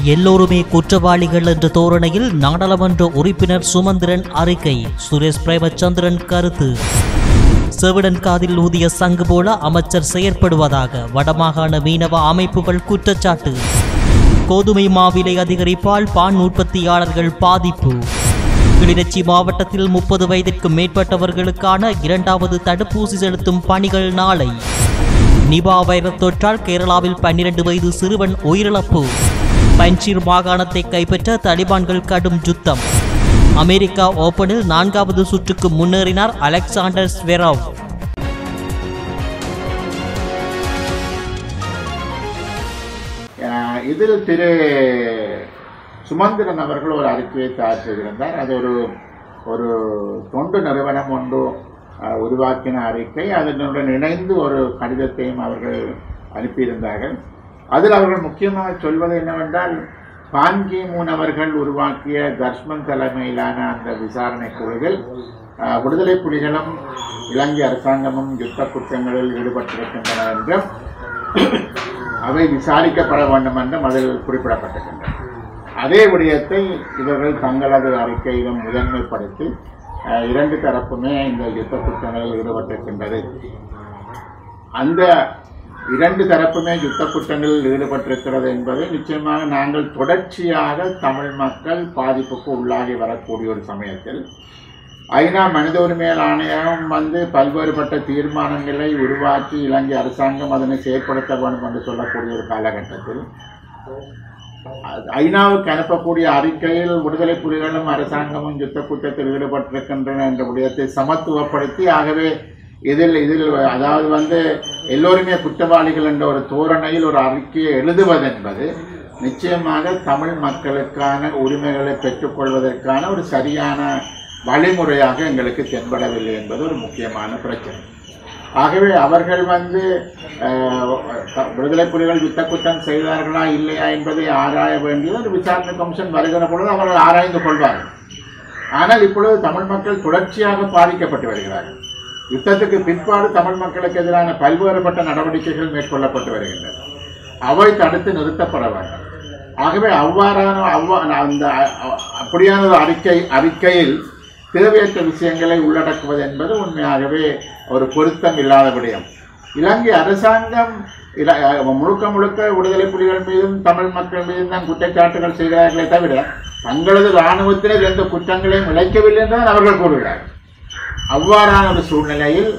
எல்லோருமே குற்றவாளிகள் என்ற தோரணையில் நாடாளுமன்ற உறுப்பினர் சுமந்திரன் அறிக்கை சுரேஷ் பிரேமச்சந்திரன் கருத்து செவிடன் காதில் ஊதிய சங்கு போல அமைச்சர் செயற்படுவதாக வடமாகாண மீனவ அமைப்புகள் குற்றச்சாட்டு கோதுமை மாவிலை அதிகரிப்பால் பான் உற்பத்தியாளர்கள் பாதிப்பு கிளிநொச்சி மாவட்டத்தில் முப்பது வயதிற்கு மேற்பட்டவர்களுக்கான இரண்டாவது தடுப்பூசி செலுத்தும் பணிகள் நாளை நிபா வைரஸ் தொற்றால் கேரளாவில் பன்னிரண்டு வயது சிறுவன் உயிரிழப்பு பஞ்சீர் மாகாணத்தை கைப்பற்ற தலிபான்கள் கடும் யுத்தம் அமெரிக்கா ஓபனில் நான்காவது சுற்றுக்கு முன்னேறினார் அலெக்சாண்டர் ஸ்வெரோவ் அஹ் இதில் திரு சுமந்திரன் அவர்கள் ஒரு அறிக்கையை தயார் செய்திருந்தார் அது ஒரு ஒரு தொண்டு நிறுவனம் ஒன்று அஹ், உருவாக்கின அறிக்கை அதனுடன் இணைந்து ஒரு கடிதத்தையும் அவர்கள் அனுப்பியிருந்தார்கள் அதில் அவர்கள் முக்கியமாக சொல்வது என்னவென்றால் பான்கி மூன் அவர்கள் உருவாக்கிய தர்ஷ்மன் தலைமையிலான அந்த விசாரணை குழுவில் அஹ், விடுதலை புலிகளும் இலங்கை அரசாங்கமும் யுத்த குற்றங்களில் ஈடுபட்டிருக்கின்றன என்றும் அவை விசாரிக்கப்பட வேண்டும் என்றும் அதில் குறிப்பிடப்பட்டிருக்கின்றன அதே விடயத்தை இவர்கள் தங்களது அறிக்கையிலும் முதன்மைப்படுத்தி அஹ், இரண்டு தரப்புமே இந்த யுத்த குற்றங்களில் ஈடுபட்டிருக்கின்றது அந்த இரண்டு தரப்புமே யுத்த குற்றங்களில் ஈடுபட்டிருக்கிறது என்பதை நிச்சயமாக நாங்கள் தொடர்ச்சியாக தமிழ் மக்கள் பாதிப்புக்கு உள்ளாகி வரக்கூடிய ஒரு சமயத்தில் ஐநா மனித உரிமைகள் ஆணையம் வந்து பல்வேறுபட்ட தீர்மானங்களை உருவாக்கி இலங்கை அரசாங்கம் அதனை செயற்படுத்த வேண்டும் என்று சொல்லக்கூடிய ஒரு காலகட்டத்தில் அது ஐநாவுக்கு அனுப்பக்கூடிய அறிக்கையில் விடுதலை புலிகளும் அரசாங்கமும் யுத்த குற்றத்தில் ஈடுபட்டிருக்கின்றன என்ற விடயத்தை சமத்துவப்படுத்தி ஆகவே இதில் இதில் அதாவது வந்து எல்லோருமே குற்றவாளிகள் என்ற ஒரு தோரணையில் ஒரு அறிக்கையை எழுதுவதென்பது நிச்சயமாக தமிழ் மக்களுக்கான உரிமைகளை பெற்றுக்கொள்வதற்கான ஒரு சரியான வழிமுறையாக எங்களுக்கு தென்படவில்லை என்பது ஒரு முக்கியமான பிரச்சனை ஆகவே அவர்கள் வந்து அஹ், த- விடுதலை புலிகள் யுத்த குற்றம் செய்தார்களா இல்லையா என்பதை ஆராய வேண்டியது ஒரு விசாரணை கமிஷன் வருகிற பொழுது அவர்கள் ஆராய்ந்து கொள்வார்கள் ஆனால் இப்பொழுது தமிழ் மக்கள் தொடர்ச்சியாக பாதிக்கப்பட்டு வருகிறார்கள் யுத்தத்துக்கு பிற்பாடு தமிழ் மக்களுக்கு எதிரான பல்வேறுபட்ட நடவடிக்கைகள் மேற்கொள்ளப்பட்டு வருகின்றன அவை தடுத்து நிறுத்தப்பட வேண்டும் ஆகவே அவ்வாறான அவ்வா அந்த அ- அ- அப்படியான ஒரு அறிக்கை அறிக்கையில் தேவையற்ற விஷயங்களை உள்ளடக்குவது என்பது உண்மையாகவே ஒரு பொருத்தம் இல்லாத விடயம் இலங்கை அரசாங்கம் இல- அஹ் முழுக்க முழுக்க விடுதலை புலிகள் மீதும் தமிழ் மக்கள் மீதும் தான் குற்றச்சாட்டுகள் செய்கிறார்களே தவிர தங்களது இராணுவத்தினர் எந்த குற்றங்களையும் இழைக்கவில்லை என்றுதான் அவர்கள் கூறுகிறார்கள் அவ்வாறான ஒரு சூழ்நிலையில்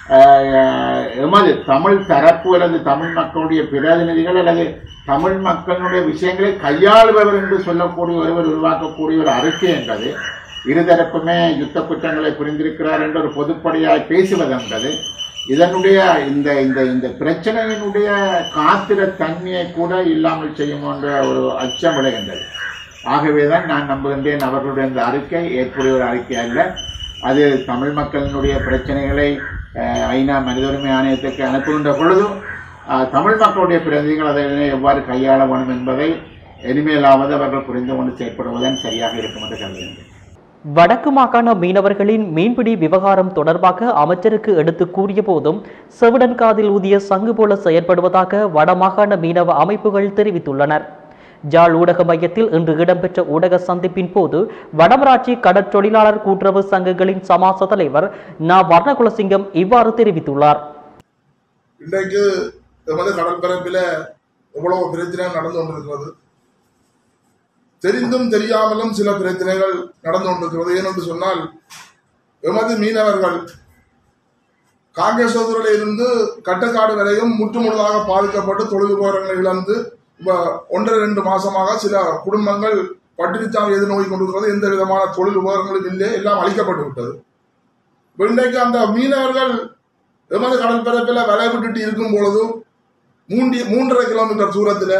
அஹ், எமது தமிழ் தரப்பு அல்லது தமிழ் மக்களுடைய பிரதிநிதிகள் அல்லது தமிழ் மக்களுடைய விஷயங்களை கையாளுபவர் என்று சொல்லக்கூடிய ஒருவர் உருவாக்கக்கூடிய ஒரு அறிக்கை என்பது இருதரப்புமே யுத்த குற்றங்களை புரிந்திருக்கிறார் என்ற ஒரு பொதுப்படையாய் பேசுவது என்பது இதனுடைய இந்த இந்த இந்த பிரச்சனையினுடைய காத்திர தன்மையை கூட இல்லாமல் செய்யும் என்ற ஒரு அச்சம் விளைகின்றது ஆகவேதான் நான் நம்புகின்றேன் அவர்களுடைய இந்த அறிக்கை ஏற்புடைய ஒரு அறிக்கை அல்ல அது தமிழ் மக்களினுடைய பிரச்சனைகளை அஹ், ஐநா மனித உரிமை ஆணையத்துக்கு அனுப்புகின்ற பொழுதும் அஹ், தமிழ் மக்களுடைய பிரதிநிதிகள் அதை எவ்வாறு கையாள வேண்டும் என்பதை இனிமேலாவது அவர்கள் புரிந்து கொண்டு செயற்படுவதன் சரியாக இருக்கும் என்று கருதுகின்றேன் வடக்கு மாகாண மீனவர்களின் மீன்பிடி விவகாரம் தொடர்பாக அமைச்சருக்கு எடுத்து கூறிய போதும் செவிடன் காதில் ஊதிய சங்கு போல செயற்படுவதாக வடமாகாண மீனவ அமைப்புகள் தெரிவித்துள்ளனர் ஜாழ் ஊடக மையத்தில் இன்று இடம்பெற்ற ஊடக சந்திப்பின் போது வடமராட்சி கடற்றொழிலாளர் கூட்டுறவு சங்கங்களின் சமாச தலைவர் நா வர்ணகுலசிங்கம் இவ்வாறு தெரிவித்துள்ளார் இன்றைக்கு எமது கடற்பரப்பில் எவ்வளவு பிரச்சனைகள் நடந்து கொண்டிருக்கிறது தெரிந்தும் தெரியாமலும் சில பிரச்சனைகள் நடந்து கொண்டிருக்கிறது ஏனென்று சொன்னால் எமது மீனவர்கள் காங்கேசோதரில் இருந்து கட்டக்காடு வரையும் முற்றுமுழுதாக பாதிக்கப்பட்டு தொழில் உபகரணங்களை இழந்து இப்ப ஒன்றரை ரெண்டு மாசமாக சில குடும்பங்கள் பட்டினிச்சாவை எதிர்நோக்கி கொண்டிருக்கிறது எந்த விதமான தொழில் உபகரணங்களும் இல்லை எல்லாம் அழிக்கப்பட்டு விட்டது இப்ப இன்றைக்கு அந்த மீனவர்கள் எமது கடற்பரப்பில் வலை விட்டுட்டு இருக்கும் பொழுதும் மூண்டி மூன்றரை கிலோமீட்டர் தூரத்தில்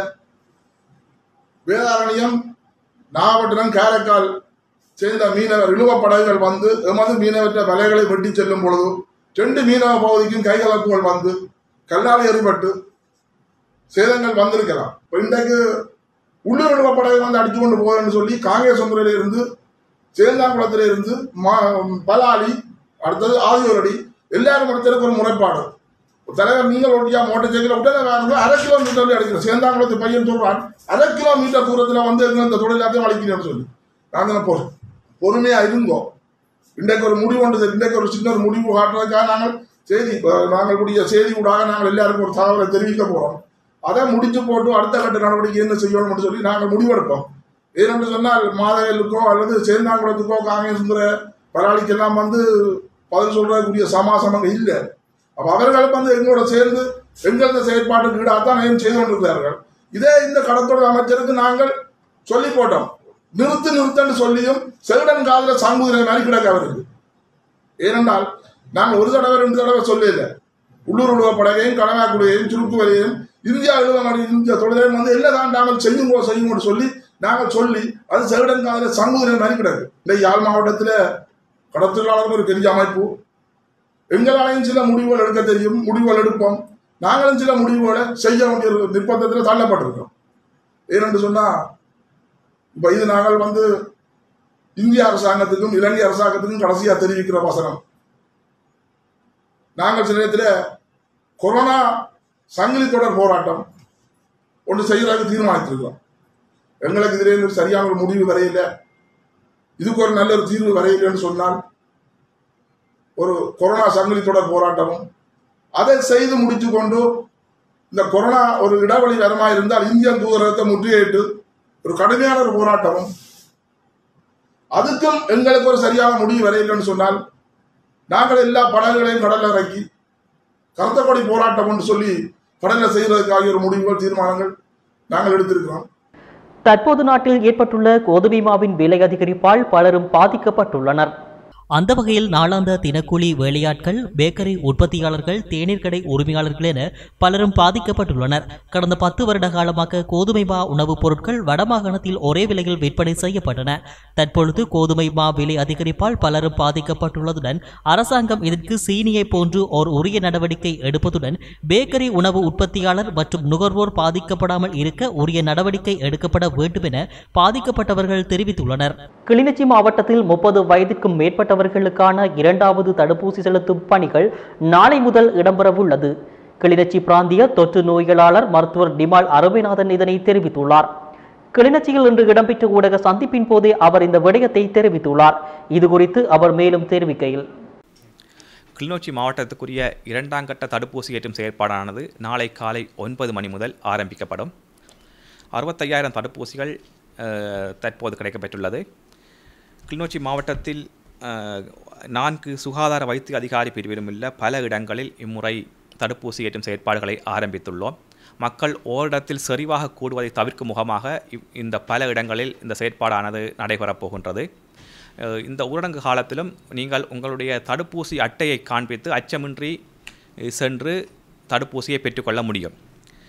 வேதாரண்யம் நாகப்பட்டினம் காரைக்கால் சேர்ந்த மீனவர் இழுவ படகுகள் வந்து எமது மீனவற்ற வலைகளை வெட்டி செல்லும் பொழுது ரெண்டு மீனவ பகுதிக்கும் கைகலப்புகள் வந்து கல்லால் எறிபட்டு சேதங்கள் வந்திருக்கலாம் இப்ப இன்றைக்கு உள்ளூர் இழுவ படகு வந்து அடித்து கொண்டு போகுதுன்னு சொல்லி காங்கேசந்துறையில இருந்து சேந்தாங்குளத்தில இருந்து மா- பலாலி அடுத்தது ஆதியூரடி எல்லாரும் ஒருத்தருக்கு ஒரு முறைப்பாடு தலைவர் நீங்கள் ஓட்டியா மோட்டர் சைக்கிள் உடனே வேணும் அரை கிலோமீட்டர்ல அடிக்கிறோம் சேந்தாங்குளத்து பையன் சொல்றான் அரை கிலோமீட்டர் தூரத்துல வந்து எங்க இந்த தொழிலாத்தையும் அழிக்கிறேன்னு சொல்லி நான் தானே போ பொறுமையா இருந்தோம் இன்றைக்கு ஒரு முடிவு ஒன்று இன்றைக்கு ஒரு சின்ன ஒரு முடிவு காட்டுறதுக்காக நாங்கள் செய்தி அஹ், நாங்கள் கூடிய செய்தி ஊடாக நாங்கள் எல்லாருக்கும் ஒரு தகவலை தெரிவிக்க போறோம் அதை முடிச்சு போட்டு அடுத்த கட்ட நடவடிக்கை என்ன செய்யணும்னு சொல்லி நாங்கள் முடிவெடுப்போம் ஏனென்று சொன்னால் மாதவேலுக்கோ அல்லது சேந்தாங்குளத்துக்கோ காங்கிரசுங்கிற பராளிக்கெல்லாம் வந்து பதில் சொல்றதுக்குரிய சமாசம் அங்கே இல்லை அப்ப அவர்கள் வந்து எங்களோட சேர்ந்து எங்களது செயற்பாட்டுக்கு ஈடாகத்தான் ஏன் செய்து கொண்டிருக்கிறார்கள் இதே இந்த கடத்தொழில் அமைச்சருக்கு நாங்கள் சொல்லி போட்டோம் நிறுத்து நிறுத்தன்னு சொல்லியும் செவிடன் காதல சாங்குதிரை மாதிரி கிடக்க அவருக்கு ஏனென்றால் நாங்கள் ஒரு தடவை ரெண்டு தடவை சொல்லல உள்ளூர் உழுவ படகையும் கடனாக்குடியையும் சுருக்கு வரையும் இந்தியா எழுத மாதிரி இந்திய தொழிலையும் வந்து எல்லாம் தாண்டாமல் செய்யுங்கோ செய்யுங்கன்னு சொல்லி நாங்கள் சொல்லி அது செவிடன் காதல சங்குதிரை மாதிரி கிடக்கு இந்த யாழ் மாவட்டத்தில் கடத்தொழிலாளர்கள் ஒரு பெரிய அமைப்பு எங்களாலையும் சில முடிவுகள் எடுக்க தெரியும் முடிவுகள் எடுப்போம் நாங்களும் சில முடிவுகளை செய்ய வேண்டிய ஒரு நிர்பந்தத்தில் தள்ளப்பட்டிருக்கோம் ஏனென்று சொன்னா இப்ப இது நாங்கள் வந்து இந்திய அரசாங்கத்துக்கும் இலங்கை அரசாங்கத்துக்கும் கடைசியா தெரிவிக்கிற வசனம் நாங்கள் சில நேரத்தில் கொரோனா சங்கிலி தொடர் போராட்டம் ஒன்று செய்யறதுக்கு தீர்மானித்திருக்கிறோம் எங்களுக்கு இதிலே ஒரு சரியான ஒரு முடிவு வரையில இதுக்கு ஒரு நல்ல ஒரு தீர்வு வரையில்லைன்னு சொன்னால் ஒரு கொரோனா சங்கிலி தொடர் போராட்டமும் அதை செய்து முடித்து கொண்டு இந்த கொரோனா ஒரு இடைவெளி வரமா இருந்தால் இந்திய தூதரகத்தை முற்றுகையிட்டு ஒரு கடுமையான ஒரு போராட்டமும் அதுக்கும் எங்களுக்கு ஒரு சரியான முடிவு வரையில்லைன்னு சொன்னால் நாங்கள் எல்லா படகுகளையும் கடல்ல இறக்கி கருத்த கொடி போராட்டம் என்று சொல்லி கடல்ல செய்யறதுக்காக ஒரு முடிவுகள் தீர்மானங்கள் நாங்கள் எடுத்திருக்கிறோம் தற்போது நாட்டில் ஏற்பட்டுள்ள கோதுமை மாவின் விலை அதிகரிப்பால் பலரும் பாதிக்கப்பட்டுள்ளனர் அந்த வகையில் நாளாந்த தினக்கூலி வேலையாட்கள் பேக்கரி உற்பத்தியாளர்கள் தேநீர் கடை உரிமையாளர்கள் என பலரும் பாதிக்கப்பட்டுள்ளனர் கடந்த பத்து வருட காலமாக கோதுமை மா உணவுப் பொருட்கள் வடமாகாணத்தில் ஒரே விலையில் விற்பனை செய்யப்பட்டன தற்பொழுது கோதுமை மா விலை அதிகரிப்பால் பலரும் பாதிக்கப்பட்டுள்ளதுடன் அரசாங்கம் இதற்கு சீனியை போன்று ஓர் உரிய நடவடிக்கை எடுப்பதுடன் பேக்கரி உணவு உற்பத்தியாளர் மற்றும் நுகர்வோர் பாதிக்கப்படாமல் இருக்க உரிய நடவடிக்கை எடுக்கப்பட வேண்டும் என பாதிக்கப்பட்டவர்கள் தெரிவித்துள்ளனர் கிளிநொச்சி மாவட்டத்தில் முப்பது வயதிற்கும் மேற்பட்டவர்களுக்கான இரண்டாவது தடுப்பூசி செலுத்தும் பணிகள் நாளை முதல் இடம்பெறவுள்ளது கிளிநொச்சி பிராந்திய தொற்று நோய்களாளர் மருத்துவர் டிமால் அருமைநாதன் இதனை தெரிவித்துள்ளார் கிளிநொச்சியில் இன்று இடம்பெற்ற ஊடக சந்திப்பின் போதே அவர் இந்த விடயத்தை தெரிவித்துள்ளார் இது குறித்து அவர் மேலும் தெரிவிக்கையில் கிளிநொச்சி மாவட்டத்துக்குரிய இரண்டாம் கட்ட தடுப்பூசி ஏற்றும் செயற்பாடானது நாளை காலை ஒன்பது மணி முதல் ஆரம்பிக்கப்படும் அறுபத்தையாயிரம் தடுப்பூசிகள் அஹ், தற்போது கிடைக்கப்பெற்றுள்ளது கிளிநொச்சி மாவட்டத்தில் அஹ், நான்கு சுகாதார வைத்திய அதிகாரி பிரிவிலும் உள்ள பல இடங்களில் இம்முறை தடுப்பூசி ஏற்றும் செயற்பாடுகளை ஆரம்பித்துள்ளோம் மக்கள் ஓரிடத்தில் செறிவாக கூடுவதை தவிர்க்கும் முகமாக இவ்- இந்த பல இடங்களில் இந்த செயற்பாடானது நடைபெறப் போகின்றது அஹ், இந்த ஊரடங்கு காலத்திலும் நீங்கள் உங்களுடைய தடுப்பூசி அட்டையை காண்பித்து அச்சமின்றி அஹ், சென்று தடுப்பூசியை பெற்றுக்கொள்ள முடியும்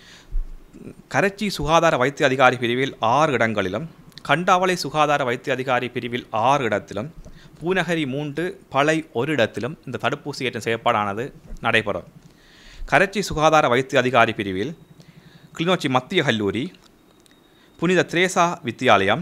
கரச்சி சுகாதார வைத்திய அதிகாரி பிரிவில் ஆறு இடங்களிலும் கண்டாவளை சுகாதார வைத்திய அதிகாரி பிரிவில் ஆறு இடத்திலும் பூநகரி மூன்று பளை ஒரு இடத்திலும் இந்த தடுப்பூசி ஏற்றும் செயற்பாடானது நடைபெறும் கரச்சி சுகாதார வைத்திய அதிகாரி பிரிவில் கிளிநொச்சி மத்திய கல்லூரி புனித திரேசா வித்தியாலயம்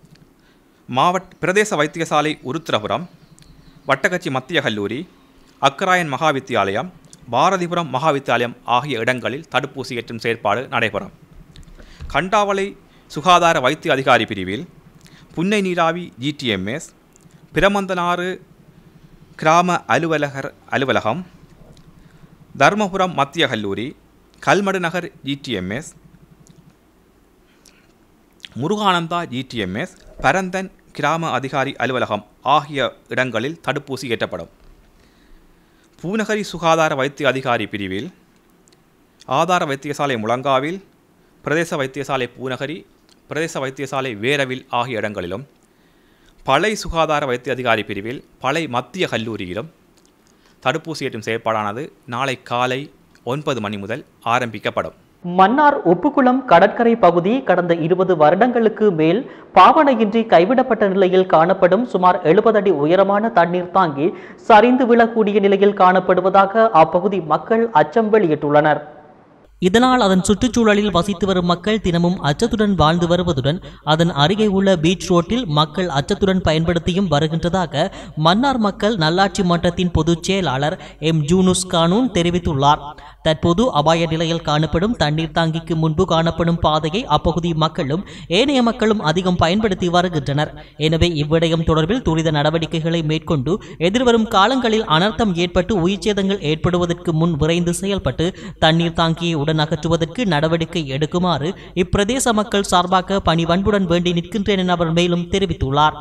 மாவட்ட பிரதேச வைத்தியசாலை உருத்திரபுரம் வட்டக்கச்சி மத்திய கல்லூரி அக்கராயன் மகா வித்தியாலயம் பாரதிபுரம் மகா வித்தியாலயம் ஆகிய இடங்களில் தடுப்பூசி ஏற்றும் செயற்பாடு நடைபெறும் கண்டாவளை சுகாதார வைத்திய அதிகாரி பிரிவில் புன்னை நீராவி ஜிடிஎம்எஸ் பிரமந்தனாறு கிராம அலுவலகர் அலுவலகம் தர்மபுரம் மத்திய கல்லூரி கல்மடு நகர் ஜிடிஎம்எஸ் முருகானந்தா ஜிடிஎம்எஸ் பரந்தன் கிராம அதிகாரி அலுவலகம் ஆகிய இடங்களில் தடுப்பூசி ஏற்றப்படும் பூநகரி சுகாதார வைத்திய அதிகாரி பிரிவில் ஆதார வைத்தியசாலை முழங்காவில் பிரதேச வைத்தியசாலை பூநகரி பிரதேச வைத்தியசாலை வேரவில் ஆகிய இடங்களிலும் பளை சுகாதார வைத்திய அதிகாரி பிரிவில் பளை மத்திய கல்லூரியிலும் தடுப்பூசி ஏற்றும் செயற்பாடானது நாளை காலை ஒன்பது மணி முதல் ஆரம்பிக்கப்படும் மன்னார் உப்புக்குளம் கடற்கரை பகுதி கடந்த இருபது வருடங்களுக்கு மேல் பாவனையின்றி கைவிடப்பட்ட நிலையில் காணப்படும் சுமார் எழுபது அடி உயரமான தண்ணீர் தாங்கி சரிந்து விழக்கூடிய நிலையில் காணப்படுவதாக அப்பகுதி மக்கள் அச்சம் வெளியிட்டுள்ளனர் இதனால் அதன் சுற்றுச்சூழலில் வசித்து வரும் மக்கள் தினமும் அச்சத்துடன் வாழ்ந்து வருவதுடன் அதன் அருகே உள்ள பீச் ரோட்டில் மக்கள் அச்சத்துடன் பயன்படுத்தியும் வருகின்றதாக மன்னார் மக்கள் நல்லாட்சி மன்றத்தின் பொதுச் செயலாளர் எம் ஜூனுஸ் கானூன் தெரிவித்துள்ளார் தற்போது அபாய நிலையில் காணப்படும் தண்ணீர் தாங்கிக்கு முன்பு காணப்படும் பாதையை அப்பகுதி மக்களும் ஏனைய மக்களும் அதிகம் பயன்படுத்தி வருகின்றனர் எனவே இவ்விடயம் தொடர்பில் துரித நடவடிக்கைகளை மேற்கொண்டு எதிர்வரும் காலங்களில் அனர்த்தம் ஏற்பட்டு உயிர்ச்சேதங்கள் ஏற்படுவதற்கு முன் விரைந்து செயல்பட்டு தண்ணீர் தாங்கியை உடன் அகற்றுவதற்கு நடவடிக்கை எடுக்குமாறு இப்பிரதேச மக்கள் சார்பாக பணிவன்புடன் வேண்டி நிற்கின்றேன் என அவர் மேலும் தெரிவித்துள்ளார்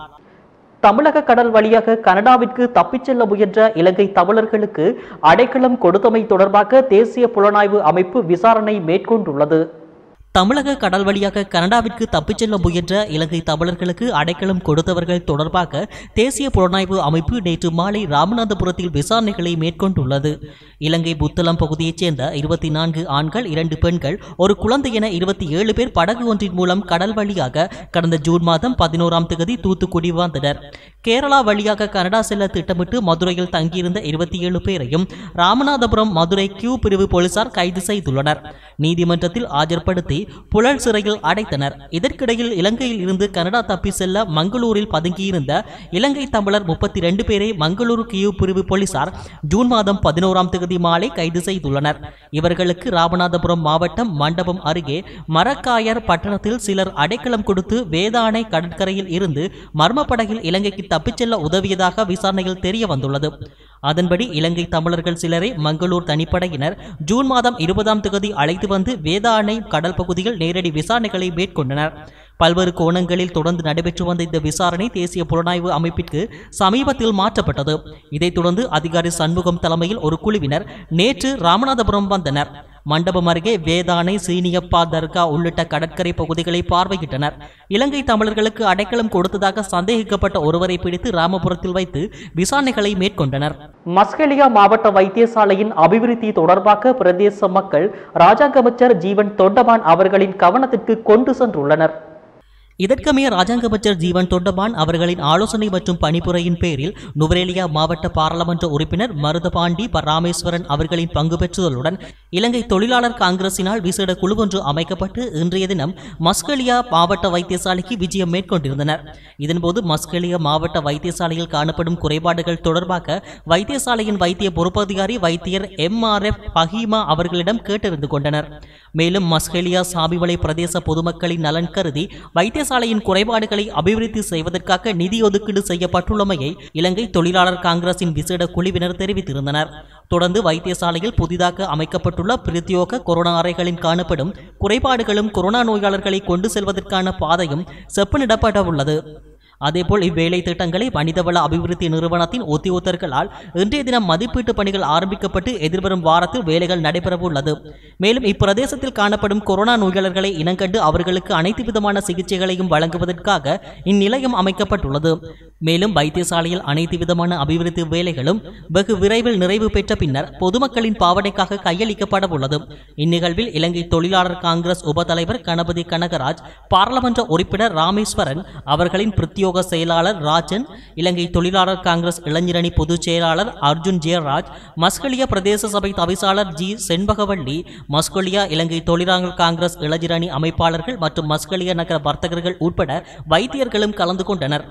தமிழக கடல் வழியாக கனடாவிற்கு தப்பிச் செல்ல முயன்ற இலங்கை தமிழர்களுக்கு அடைக்கலம் கொடுத்தமை தொடர்பாக தேசிய புலனாய்வு அமைப்பு விசாரணை மேற்கொண்டுள்ளது தமிழக கடல் வழியாக கனடாவிற்கு தப்பிச் செல்ல முயன்ற இலங்கை தமிழர்களுக்கு அடைக்கலம் கொடுத்தவர்கள் தொடர்பாக தேசிய புலனாய்வு அமைப்பு நேற்று மாலை ராமநாதபுரத்தில் விசாரணைகளை மேற்கொண்டுள்ளது இலங்கை புத்தளம் பகுதியைச் சேர்ந்த இருபத்தி நான்கு ஆண்கள் இரண்டு பெண்கள் ஒரு குழந்தை என இருபத்தி ஏழு பேர் படகு ஒன்றின் மூலம் கடல் வழியாக கடந்த ஜூன் மாதம் பதினோராம் தேதி தூத்துக்குடி வந்தனர் கேரளா வழியாக கனடா செல்ல திட்டமிட்டு மதுரையில் தங்கியிருந்த இருபத்தி ஏழு பேரையும் ராமநாதபுரம் மதுரை கியூ பிரிவு போலீசார் கைது செய்துள்ளனர் நீதிமன்றத்தில் ஆஜர்படுத்தி புழல் சிறையில் அடைத்தனர் இதற்கிடையில் இலங்கையில் இருந்து கனடா தப்பி செல்ல மங்களூரில் பதுங்கியிருந்த இலங்கை தமிழர் முப்பத்தி ரெண்டு பேரை மங்களூரு கியூ பிரிவு போலீசார் ஜூன் மாதம் பதினோராம் தேதி மாலை கைது செய்துள்ளனர் இவர்களுக்கு ராமநாதபுரம் மாவட்டம் மண்டபம் அருகே மரக்காயர் பட்டணத்தில் சிலர் அடைக்கலம் கொடுத்து வேதாணை கடற்கரையில் இருந்து மர்ம படகில் இலங்கைக்கு தப்பிச் செல்ல உதவியதாக விசாரணையில் தெரிய வந்துள்ளது அதன்படி இலங்கை தமிழர்கள் சிலரை மங்களூர் தனிப்படையினர் ஜூன் மாதம் இருபதாம் தேதி அழைத்து வந்து வேதாணை கடல் பகுதியில் நேரடி விசாரணைகளை மேற்கொண்டனர் பல்வேறு கோணங்களில் தொடர்ந்து நடைபெற்று வந்த இந்த விசாரணை தேசிய புலனாய்வு அமைப்பிற்கு சமீபத்தில் மாற்றப்பட்டது இதைத் தொடர்ந்து அதிகாரி சண்முகம் தலைமையில் ஒரு குழுவினர் நேற்று ராமநாதபுரம் வந்தனர் மண்டபம் அருகே வேதானை சீனியப்பா தர்கா உள்ளிட்ட கடற்கரை பகுதிகளை பார்வையிட்டனர் இலங்கை தமிழர்களுக்கு அடைக்கலம் கொடுத்ததாக சந்தேகிக்கப்பட்ட ஒருவரை பிடித்து ராமபுரத்தில் வைத்து விசாரணைகளை மேற்கொண்டனர் மஸ்கெலியா மாவட்ட வைத்தியசாலையின் அபிவிருத்தி தொடர்பாக பிரதேச மக்கள் ராஜாங்க அமைச்சர் ஜீவன் தொண்டமான் அவர்களின் கவனத்திற்கு கொண்டு சென்றுள்ளனர் இதற்கமைய ராஜாங்க அமைச்சர் ஜீவன் தொண்டமான் அவர்களின் ஆலோசனை மற்றும் பணிப்புரையின் பேரில் நுவரேலியா மாவட்ட பாராளுமன்ற உறுப்பினர் மருதபாண்டி ப. ராமேஸ்வரன் அவர்களின் பங்கு பெற்றுதலுடன் இலங்கை தொழிலாளர் காங்கிரசினால் விசேட குழு ஒன்று அமைக்கப்பட்டு இன்றைய தினம் மஸ்கலியா மாவட்ட வைத்தியசாலைக்கு விஜயம் மேற்கொண்டிருந்தனர் இதன்போது மஸ்கலியா மாவட்ட வைத்தியசாலையில் காணப்படும் குறைபாடுகள் தொடர்பாக வைத்தியசாலையின் வைத்திய பொறுப்பதிகாரி வைத்தியர் எம் ஆர் எஃப் பஹீமா அவர்களிடம் கேட்டறிந்து கொண்டனர் மேலும் மஸ்கெலியா சாமிமலை பிரதேச பொதுமக்களின் நலன் கருதி வைத்தியசாலையின் குறைபாடுகளை அபிவிருத்தி செய்வதற்காக நிதி ஒதுக்கீடு செய்யப்பட்டுள்ளமையை இலங்கை தொழிலாளர் காங்கிரசின் விசேட குழுவினர் தெரிவித்திருந்தனர் தொடர்ந்து வைத்தியசாலையில் புதிதாக அமைக்கப்பட்டுள்ள பிரத்யோக கொரோனா அறைகளின் காணப்படும் குறைபாடுகளும் கொரோனா நோயாளர்களை கொண்டு செல்வதற்கான பாதையும் செப்பனிடப்பட உள்ளது அதேபோல் இவ்வேலை திட்டங்களை மனிதவள அபிவிருத்தி நிறுவனத்தின் உத்தியோகத்தர்களால் இன்றைய தினம் மதிப்பீட்டு பணிகள் ஆரம்பிக்கப்பட்டு எதிர்வரும் வாரத்தில் வேலைகள் நடைபெறவுள்ளது மேலும் இப்பிரதேசத்தில் காணப்படும் கொரோனா நோயாளர்களை இனங்கண்டு அவர்களுக்கு அனைத்து விதமான சிகிச்சைகளையும் வழங்குவதற்காக இந்நிலையம் அமைக்கப்பட்டுள்ளது மேலும் வைத்தியசாலையில் அனைத்து விதமான அபிவிருத்தி வேலைகளும் வெகு விரைவில் நிறைவு பெற்ற பின்னர் பொதுமக்களின் பாவனைக்காக கையளிக்கப்பட உள்ளது இந்நிகழ்வில் இலங்கை தொழிலாளர் காங்கிரஸ் உபதலைவர் கணபதி கனகராஜ் பாராளுமன்ற உறுப்பினர் ராமேஸ்வரன் அவர்களின் பிரத்யோக செயலாளர் ராஜன் இலங்கை தொழிலாளர் காங்கிரஸ் இளைஞரணி பொதுச் செயலாளர் அர்ஜுன் ஜெயராஜ் மஸ்கலியா பிரதேச சபை தவிசாளர் ஜி செண்பகவள்ளி மஸ்கலியா இலங்கை தொழிலாளர் காங்கிரஸ் இளைஞரணி அமைப்பாளர்கள் மற்றும் மஸ்கலியா நகர வர்த்தகர்கள் உட்பட வைத்தியர்களும் கலந்து கொண்டனர்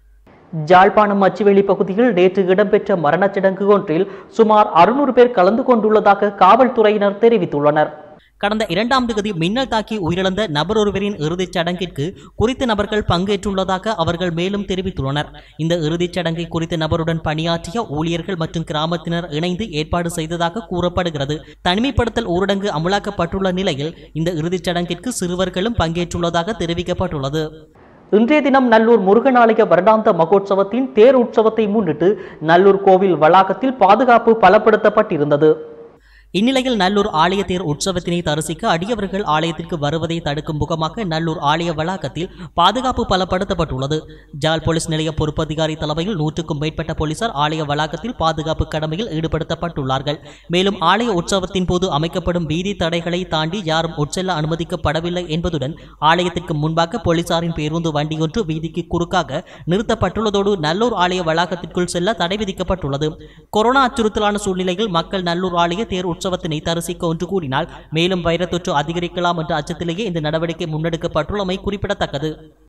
ஜாழ்ப்பாணம் அச்சுவேலி பகுதியில் நேற்று இடம்பெற்ற மரணச் சடங்கு ஒன்றில் சுமார் அறுநூறு பேர் கலந்து கொண்டுள்ளதாக காவல்துறையினர் தெரிவித்துள்ளனர் கடந்த இரண்டாம் தேதி மின்னல் தாக்கி உயிரிழந்த நபர் ஒருவரின் இறுதிச் சடங்கிற்கு குறித்த நபர்கள் பங்கேற்றுள்ளதாக அவர்கள் மேலும் தெரிவித்துள்ளனர் இந்த இறுதிச் சடங்கை குறித்த நபருடன் பணியாற்றிய ஊழியர்கள் மற்றும் கிராமத்தினர் இணைந்து ஏற்பாடு செய்ததாக கூறப்படுகிறது தனிமைப்படுத்தல் ஊரடங்கு அமலாக்கப்பட்டுள்ள நிலையில் இந்த இறுதிச் சடங்கிற்கு சிறுவர்களும் பங்கேற்றுள்ளதாக தெரிவிக்கப்பட்டுள்ளது இன்றைய தினம் நல்லூர் முருகன் ஆலய வருடாந்த மகோற்சவத்தின் தேர் உற்சவத்தை முன்னிட்டு நல்லூர் கோவில் வளாகத்தில் பாதுகாப்பு பலப்படுத்தப்பட்டிருந்தது இந்நிலையில் நல்லூர் ஆலய தேர் உற்சவத்தினை தரிசிக்க அடியவர்கள் ஆலயத்திற்கு வருவதை தடுக்கும் முகமாக நல்லூர் ஆலய வளாகத்தில் பாதுகாப்பு பலப்படுத்தப்பட்டுள்ளது ஜால் போலீஸ் நிலைய பொறுப்பதிகாரி தலைமையில் நூற்றுக்கும் மேற்பட்ட போலீசார் ஆலய வளாகத்தில் பாதுகாப்பு கடமையில் ஈடுபடுத்தப்பட்டுள்ளார்கள் மேலும் ஆலய உற்சவத்தின் போது அமைக்கப்படும் வீதி தடைகளை தாண்டி யாரும் உட்செல்ல அனுமதிக்கப்படவில்லை என்பதுடன் ஆலயத்திற்கு முன்பாக போலீசாரின் பேருந்து வண்டியொன்று வீதிக்கு குறுக்காக நிறுத்தப்பட்டுள்ளதோடு நல்லூர் ஆலய வளாகத்திற்குள் செல்ல தடை விதிக்கப்பட்டுள்ளது கொரோனா அச்சுறுத்தலான சூழ்நிலையில் மக்கள் நல்லூர் ஆலய தேர் உற்சவத்தினை தரிசிக்க ஒன்று கூடினால் மேலும் வைரத்தொற்று அதிகரிக்கலாம் என்ற அச்சத்திலேயே இந்த நடவடிக்கை முன்னெடுக்கப்பட்டுள்ளமை குறிப்பிடத்தக்கது